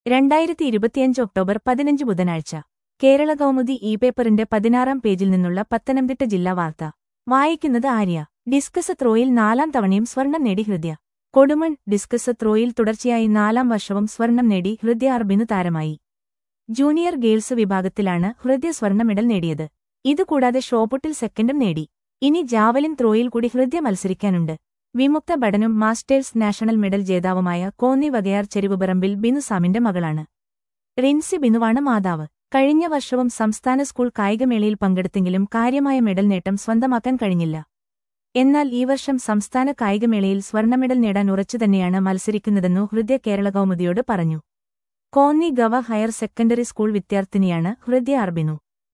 രണ്ടായിരത്തി ഇരുപത്തിയഞ്ച് ഒക്ടോബർ പതിനഞ്ച് ബുധനാഴ്ച കേരള കൗമുദി ഇ പേപ്പറിന്റെ പതിനാറാം പേജിൽ നിന്നുള്ള പത്തനംതിട്ട ജില്ലാ വാർത്ത വായിക്കുന്നത് ആര്യ ഡിസ്കസ് ത്രോയിൽ നാലാം തവണയും സ്വർണം നേടി ഹൃദയ കൊടുമൺ ഡിസ്കസ് ത്രോയിൽ തുടർച്ചയായി നാലാം വർഷവും സ്വർണം നേടി ഹൃദയ അർബിനു താരമായി ജൂനിയർ ഗേൾസ് വിഭാഗത്തിലാണ് ഹൃദയ സ്വർണ്ണ മെഡൽ നേടിയത് ഇതുകൂടാതെ ഷോപുട്ടിൽ സെക്കൻഡും നേടി ഇനി ജാവലിൻ ത്രോയിൽ കൂടി ഹൃദയ മത്സരിക്കാനുണ്ട് വിമുക്ത ഭടനും മാസ്റ്റേഴ്സ് നാഷണൽ മെഡൽ ജേതാവുമായ കോന്നി വകയാർ ചെരുവുപറമ്പിൽ ബിനു സാമിന്റെ മകളാണ് റിൻസി ബിനുവാണ് മാതാവ് കഴിഞ്ഞ വർഷവും സംസ്ഥാന സ്കൂൾ കായികമേളയിൽ പങ്കെടുത്തെങ്കിലും കാര്യമായ മെഡൽ നേട്ടം സ്വന്തമാക്കാൻ കഴിഞ്ഞില്ല എന്നാൽ ഈ വർഷം സംസ്ഥാന കായികമേളയിൽ സ്വർണ്ണ മെഡൽ നേടാൻ ഉറച്ചുതന്നെയാണ് മത്സരിക്കുന്നതെന്നു ഹൃദയ കേരള കൗമുദിയോട് പറഞ്ഞു കോന്നി ഗവ ഹയർ സെക്കൻഡറി സ്കൂൾ വിദ്യാർത്ഥിനിയാണ് ഹൃദയ അർബിനു